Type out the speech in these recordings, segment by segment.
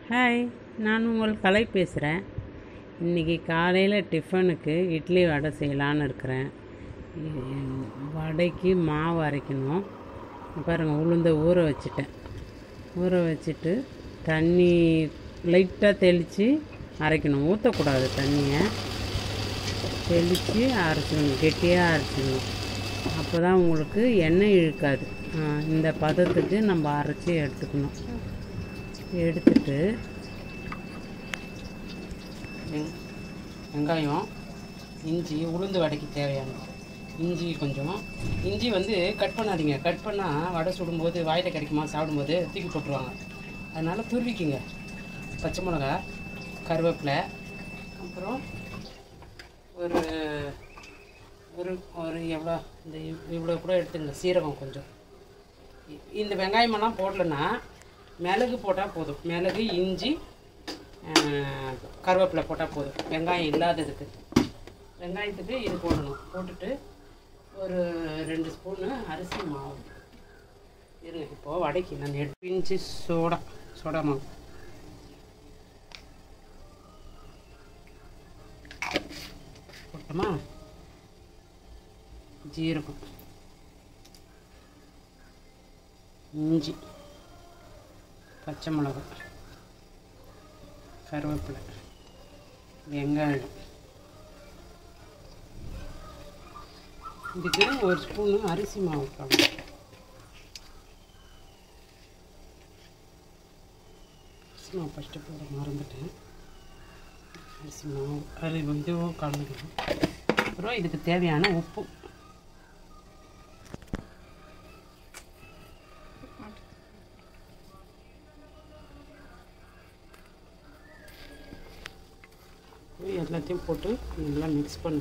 Hi நான் உங்கள் கலை பேசுகிறேன் இன்றைக்கி காலையில் டிஃபனுக்கு இட்லி வடை செய்யலான்னு இருக்கிறேன் இ- வடைக்கு மாவு அரைக்கணும் பாருங்கள் உளுந்த ஊற வச்சுட்டேன் ஊற வச்சுட்டு தண்ணி லைட்டாக தெளித்து அரைக்கணும் ஊற்றக்கூடாது தண்ணியை தெளித்து அரைச்சிடணும் கெட்டியாக அரைச்சிடணும் அப்போ தான் உங்களுக்கு எண்ணெய் இழுக்காது ஆ, இந்த பதத்துக்கு நம்ம அரைச்சி எடுத்துக்கணும் எடுத்துட்டு வெங் வெங்காயம் இஞ்சி உளுந்து வடைக்கு தேவையானது இஞ்சி கொஞ்சம் இஞ்சி வந்து கட் பண்ணாதீங்க கட் பண்ணால் வடை சுடும்போது வாயில் கிடைக்குமா சாப்பிடும்போது தூக்கி போட்டுருவாங்க அதனால் துருவிக்கிங்க பச்சை மிளகா கருவேப்பிலை அப்புறம் ஒரு ஒரு ஒரு எவ்வளோ இந்த இவ்- இவ்வளோ கூட எடுத்துங்க சீரகம் கொஞ்சம் இ- இந்த வெங்காயமெல்லாம் போடலன்னா மிளகு போட்டால் போதும் மிளகு இஞ்சி ஆஹ், கருவேப்பிலை போட்டால் போதும் வெங்காயம் இல்லாததுக்கு வெங்காயத்துக்கு இது போடணும் போட்டுட்டு ஒரு ரெண்டு ஸ்பூனு அரிசி மாவு இருங்க இப்போது வடைக்கு நான் எடுத்து இஞ்சி சோடா சோடா மாவு போட்டோமா ஜீரகம் இஞ்சி பச்சை மிளகா கருவேப்பிலை வெங்காயம் இதுக்கு ஒரு ஸ்பூனு அரிசி மாவு போடணும் அரிசி மாவு ஃபஸ்ட்டு போட மறந்துட்டேன் அரிசி மாவு அது இதுவும் கலந்துக்கணும் அப்புறம் இதுக்கு தேவையான உப்பு எல்லாத்தையும் போட்டு நல்லா மிக்ஸ் பண்ணு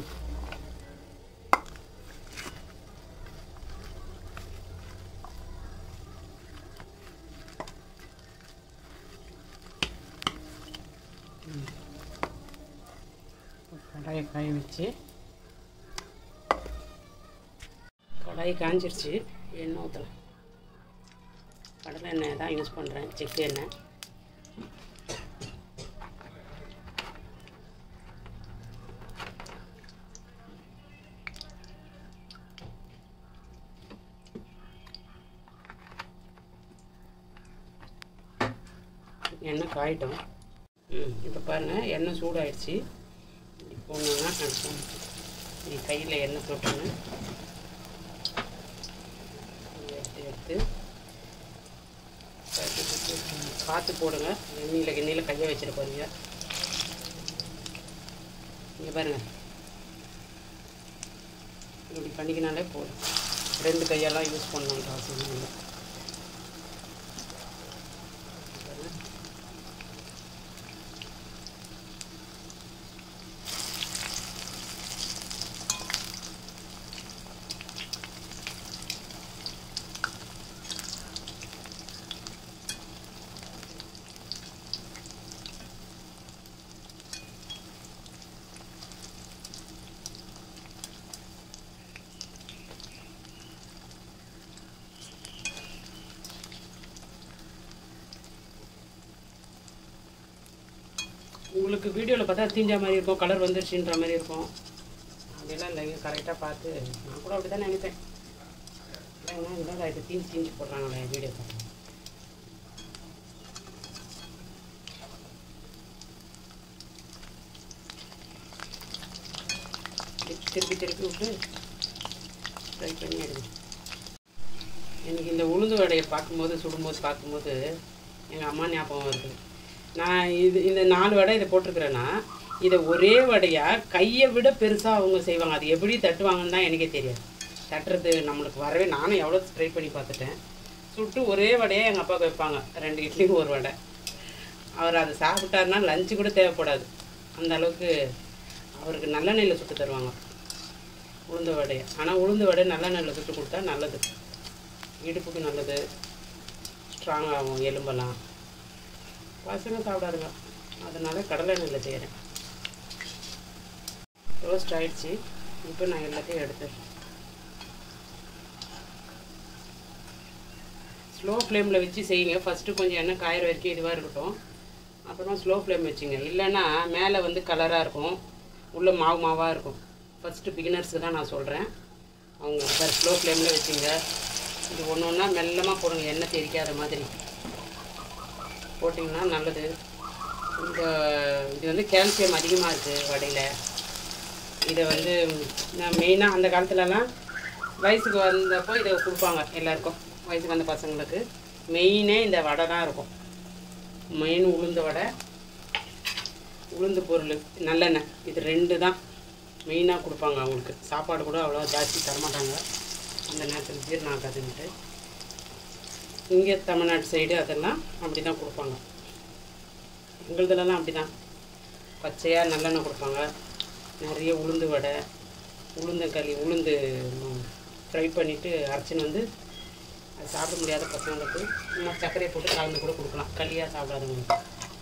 ம். இப்ப கடாயை காய வச்சு கடாய் காஞ்சிருச்சு எண்ணெய் ஊற்றலாம் கடலை எண்ணெய் தான் யூஸ் பண்ணுறேன் செக்கு எண்ணெய் எண்ணெய் காயிட்டோம் ம் இப்போ பாருங்கள் எண்ணெய் சூடாயிடுச்சு இப்படி போனோன்னா அனுப்பணும் இப்படி கையில் எண்ணெய் தொட்டுன்னு எடுத்து எடுத்து கட்டி போட்டு பார்த்து போடுங்க எண்ணெயில் எண்ணெயில் கையை வச்சிட போறீங்க இங்கே பாருங்க இப்படி பண்ணிக்கினாலே போதும் ரெண்டு கையெல்லாம் யூஸ் பண்ணணுன்ற அவசியம் இல்லை உங்களுக்கு வீடியோவில் பார்த்தா தீஞ்ச மாதிரி இருக்கும் கலர் வந்துருச்சுன்ற மாதிரி இருக்கும் அப்படிலாம் இல்லைங்க கரெக்டாக பார்த்து நான் கூட அப்படி தான் நினைப்பேன் இல்லைங்க இதெல்லாம் இது தீஞ்சு தீஞ்சு போடுறாங்களே வீடியோ பார்த்து திருப்பி திருப்பி திருப்பி விட்டு ஃப்ரை பண்ணி எடுங்க எனக்கு இந்த உளுந்து வடையை பார்க்கும்போது சுடும்போது பார்க்கும்போது எங்கள் அம்மா ஞாபகம் வருது நான் இது இந்த நாலு வடை இதை போட்டிருக்கிறேன்னா இதை ஒரே வடையாக கையை விட பெருசாக அவங்க செய்வாங்க அது எப்படி தட்டுவாங்கன்னு தான் எனக்கே தெரியாது தட்டுறது நம்மளுக்கு வரவே நானும் எவ்வளோ ட்ரை பண்ணி பார்த்துட்டேன் சுட்டு ஒரே வடையாக எங்கள் அப்பாவுக்கு வைப்பாங்க ரெண்டு இட்லிக்கு ஒரு வடை அவர் அதை சாப்பிட்டாருன்னா லஞ்சு கூட தேவைப்படாது அந்த அளவுக்கு அவருக்கு நல்லெண்ணெயில் சுட்டு தருவாங்க உளுந்து வடையை ஆனால் உளுந்து வடை நல்லெண்ணெயில் சுட்டு கொடுத்தா நல்லது இடுப்புக்கு நல்லது ஸ்ட்ராங் ஆகும் எலும்பெல்லாம் பசங்க சாப்பிடாதுங்க அதனால கடலை எண்ணெயில் செய்கிறேன் ரோஸ்ட் ஆயிடுச்சு இப்போ நான் எல்லாத்தையும் எடுத்துடுறேன் ஸ்லோ ஃப்ளேமில் வச்சு செய்யுங்க ஃபஸ்ட்டு கொஞ்சம் எண்ணெய் காயிற வரைக்கும் இதுவாக இருக்கட்டும் அப்புறமா ஸ்லோ ஃப்ளேம் வச்சுங்க இல்லைன்னா மேலே வந்து கலராக இருக்கும் உள்ளே மாவு மாவாக இருக்கும் ஃபஸ்ட்டு பிகினர்ஸுக்கு தான் நான் சொல்கிறேன் அவங்க சார் ஸ்லோ ஃப்ளேமில் வச்சுங்க இது ஒன்று ஒன்றா மெல்லமாக போடுங்க எண்ணெய் தெரிக்காத மாதிரி போட்டிங்கன்னா நல்லது இந்த இது வந்து கால்சியம் அதிகமாக இருக்குது வடையில் இதை வந்து நான் மெயினாக அந்த காலத்துலலாம் வயசுக்கு வந்தப்போ இதை கொடுப்பாங்க எல்லாருக்கும் வயசுக்கு வந்த பசங்களுக்கு மெயினே இந்த வடை தான் இருக்கும் மெயின் உளுந்து வடை உளுந்து பொருள் நல்லெண்ணெய் இது ரெண்டு தான் மெயினாக கொடுப்பாங்க அவங்களுக்கு சாப்பாடு கூட அவ்வளோ ஜாஸ்தி தரமாட்டாங்க அந்த நேரத்தில் ஜீரணம் ஆகாதுன்ட்டு இங்கே தமிழ்நாட்டு சைடு அதெல்லாம் அப்படி தான் கொடுப்பாங்க எங்களுதுலலாம் அப்படி தான் பச்சையாக நல்லெண்ணெய் கொடுப்பாங்க நிறைய உளுந்து வடை உளுந்தங்களி உளுந்து ஃப்ரை பண்ணிவிட்டு அரைச்சின்னு வந்து அது சாப்பிட முடியாத பசங்களுக்கு சும்மா சர்க்கரையை போட்டு கலந்து கூட கொடுக்கலாம் களியாக சாப்பிடாதவங்களுக்கு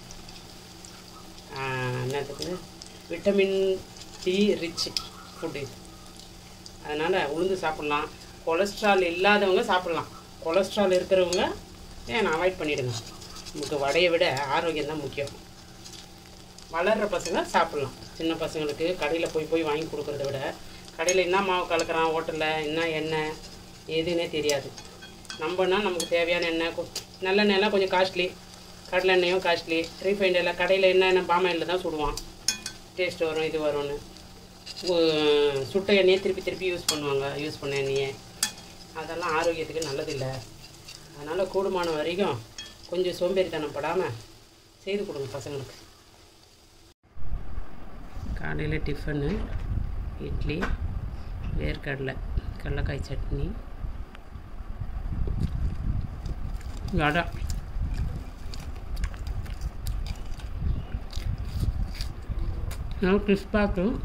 ஆஹ் என்னத்துக்கு விட்டமின் டி ரிச் ஃபுட்டு இது அதனால் உளுந்து சாப்பிட்லாம் கொலஸ்ட்ரால் இல்லாதவங்க சாப்பிட்லாம் கொலஸ்ட்ரால் இருக்கிறவங்க ஏன் அவாய்ட் பண்ணிவிடுங்க நமக்கு வடையை விட ஆரோக்கியம் தான் முக்கியம் வளர்கிற பசங்க சாப்பிட்லாம் சின்ன பசங்களுக்கு கடையில் போய் போய் வாங்கி கொடுக்குறத விட கடையில் என்ன மாவு கலக்கிறான் ஹோட்டலில் என்ன எண்ணெய் எதுன்னே தெரியாது நம்மனா நமக்கு தேவையான எண்ணெய் கொ- நல்லெண்ணெய் எல்லாம் கொஞ்சம் காஸ்ட்லி கடலை எண்ணெயும் காஸ்ட்லி ரீஃபைண்ட் எல்லாம் கடையில் என்ன எண்ணெய் பாம் ஆயிலில் தான் சுடுவான் டேஸ்ட் வரும் இது வரும்னு உ- சுட்ட எண்ணெயை திருப்பி திருப்பி யூஸ் பண்ணுவாங்க யூஸ் பண்ண எண்ணெயை அதெல்லாம் ஆரோக்கியத்துக்கு நல்லதில்லை அதனால் கூடுமான வரைக்கும் கொஞ்சம் சோம்பேறித்தனம் படாமல் செய்து கொடுங்க பசங்களுக்கு காலையில் டிஃபனு இட்லி வேர்க்கடலை கடலக்காய் சட்னி வடை நல்லா கிறிஸ்பாக இருக்கும்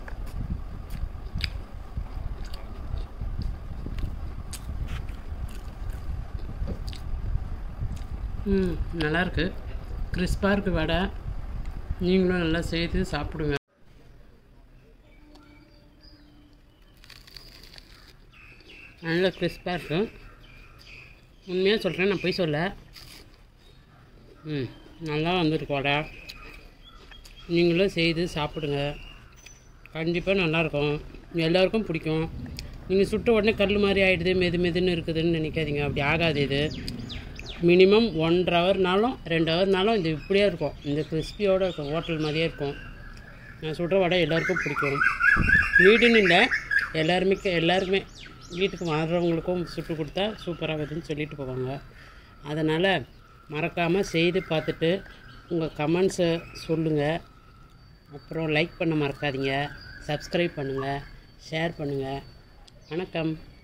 ம் நல்லாயிருக்கு கிறிஸ்பாக இருக்குது வடை நீங்களும் நல்லா செய்து சாப்பிடுங்க நல்ல கிறிஸ்பாக இருக்கும் உண்மையாக சொல்கிறேன் நான் போய் சொல்ல ம் நல்லா வந்திருக்கு வடை நீங்களும் செய்து சாப்பிடுங்க கண்டிப்பாக நல்லாயிருக்கும் எல்லாருக்கும் பிடிக்கும் நீங்கள் சுட்ட உடனே கல் மாதிரி ஆகிடுது மெது மெதுன்னு இருக்குதுன்னு நினைக்காதீங்க அப்படி ஆகாது இது மினிமம் ஒன்றரை ஹவர்னாலும் ரெண்டு ஹவர்னாலும் இது இப்படியே இருக்கும் இந்த கிறிஸ்பியோடு இருக்கும் ஹோட்டல் மாதிரியே இருக்கும் நான் சுடுற வடை எல்லாருக்கும் பிடிக்கும் வீடுன்னு இல்லை எல்லாருமே எல்லாருக்குமே வீட்டுக்கு வர்றவங்களுக்கும் சுட்டு கொடுத்தா சூப்பராக வருதுன்னு சொல்லிட்டு போவாங்க அதனால் மறக்காமல் செய்து பார்த்துட்டு உங்கள் கமெண்ட்ஸை சொல்லுங்கள் அப்புறம் லைக் பண்ண மறக்காதீங்க சப்ஸ்கிரைப் பண்ணுங்கள் ஷேர் பண்ணுங்கள் வணக்கம்